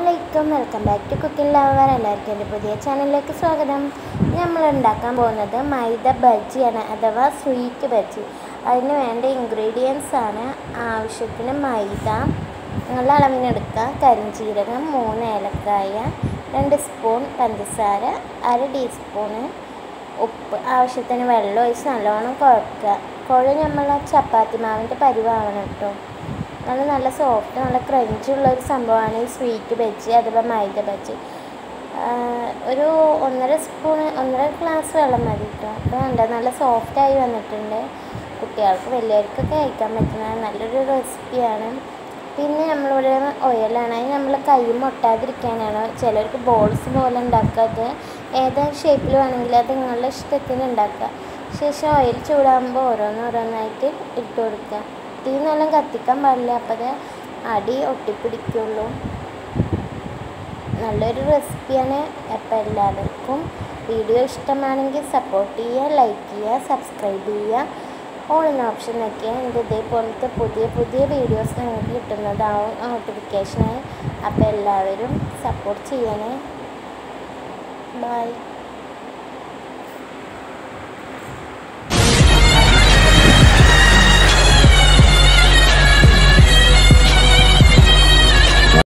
അലൈക്കും welcome back to cooking lover എല്ലാവർക്കും എൻ്റെ പുതിയ ചാനലിലേക്ക് സ്വാഗതം നമ്മൾ ഉണ്ടാക്കാൻ പോകുന്നത് മൈദ ബജ്ജിയാണ് അഥവാ സ്വീറ്റ് ബജ്ജി അതിന് വേണ്ട ഇൻഗ്രീഡിയൻസ് ആണ് ആവശ്യത്തിന് മൈദ നല്ല അളവിനെടുക്കുക കരിഞ്ചീരകം മൂന്ന് ഏലക്കായ രണ്ട് സ്പൂൺ പഞ്ചസാര അര ടീസ്പൂണ് ഉപ്പ് ആവശ്യത്തിന് വെള്ളം ഒഴിച്ച് നല്ലോണം കുഴക്കുക കുഴ നമ്മൾ ചപ്പാത്തി മാവിൻ്റെ പരിവാവണം കേട്ടോ നല്ല നല്ല സോഫ്റ്റ് നല്ല ക്രഞ്ചി ഉള്ള ഒരു സംഭവമാണ് ഈ സ്വീറ്റ് ബജ്ജി അഥവാ മൈദ ബജ്ജി ആഹ് ഒരു ഒന്നര സ്പൂൺ ഒന്നര ഗ്ലാസ് വെള്ളം മതി കേട്ടോ അപ്പോൾ ഉണ്ട് നല്ല സോഫ്റ്റായി വന്നിട്ടുണ്ട് കുട്ടികൾക്ക് വലിയവർക്കൊക്കെ കഴിക്കാൻ പറ്റുന്ന നല്ലൊരു റെസിപ്പിയാണ് പിന്നെ നമ്മളിവിടെ ഓയിലാണ് അത് നമ്മൾ കൈ മുട്ടാതിരിക്കാനാണ് ചിലർക്ക് ബോൾസ് പോലെ ഉണ്ടാക്കുക അത് ഏത് ഷേപ്പിൽ വേണമെങ്കിലും അത് നിങ്ങളുടെ ഇഷ്ടത്തിന് ഉണ്ടാക്കുക ശേഷം ഓയിൽ ചൂടാകുമ്പോൾ ഓരോന്നോരോന്നായിട്ട് ഇട്ട് കൊടുക്കുക തീ നല്ല കത്തിക്കാൻ പാടില്ല അപ്പോൾ അത് അടി ഒട്ടിപ്പിടിക്കുള്ളൂ നല്ലൊരു റെസിപ്പിയാണ് അപ്പോൾ എല്ലാവർക്കും വീഡിയോ ഇഷ്ടമാണെങ്കിൽ സപ്പോർട്ട് ചെയ്യുക ലൈക്ക് ചെയ്യുക സബ്സ്ക്രൈബ് ചെയ്യുക ഓൾ എന്ന ഓപ്ഷൻ നോക്കിയാൽ എൻ്റെ ഇതേപോലത്തെ പുതിയ പുതിയ വീഡിയോസ് നിങ്ങൾക്ക് കിട്ടുന്നതാവും നോട്ടിഫിക്കേഷനായി അപ്പോൾ എല്ലാവരും സപ്പോർട്ട് ചെയ്യണേ ബൈ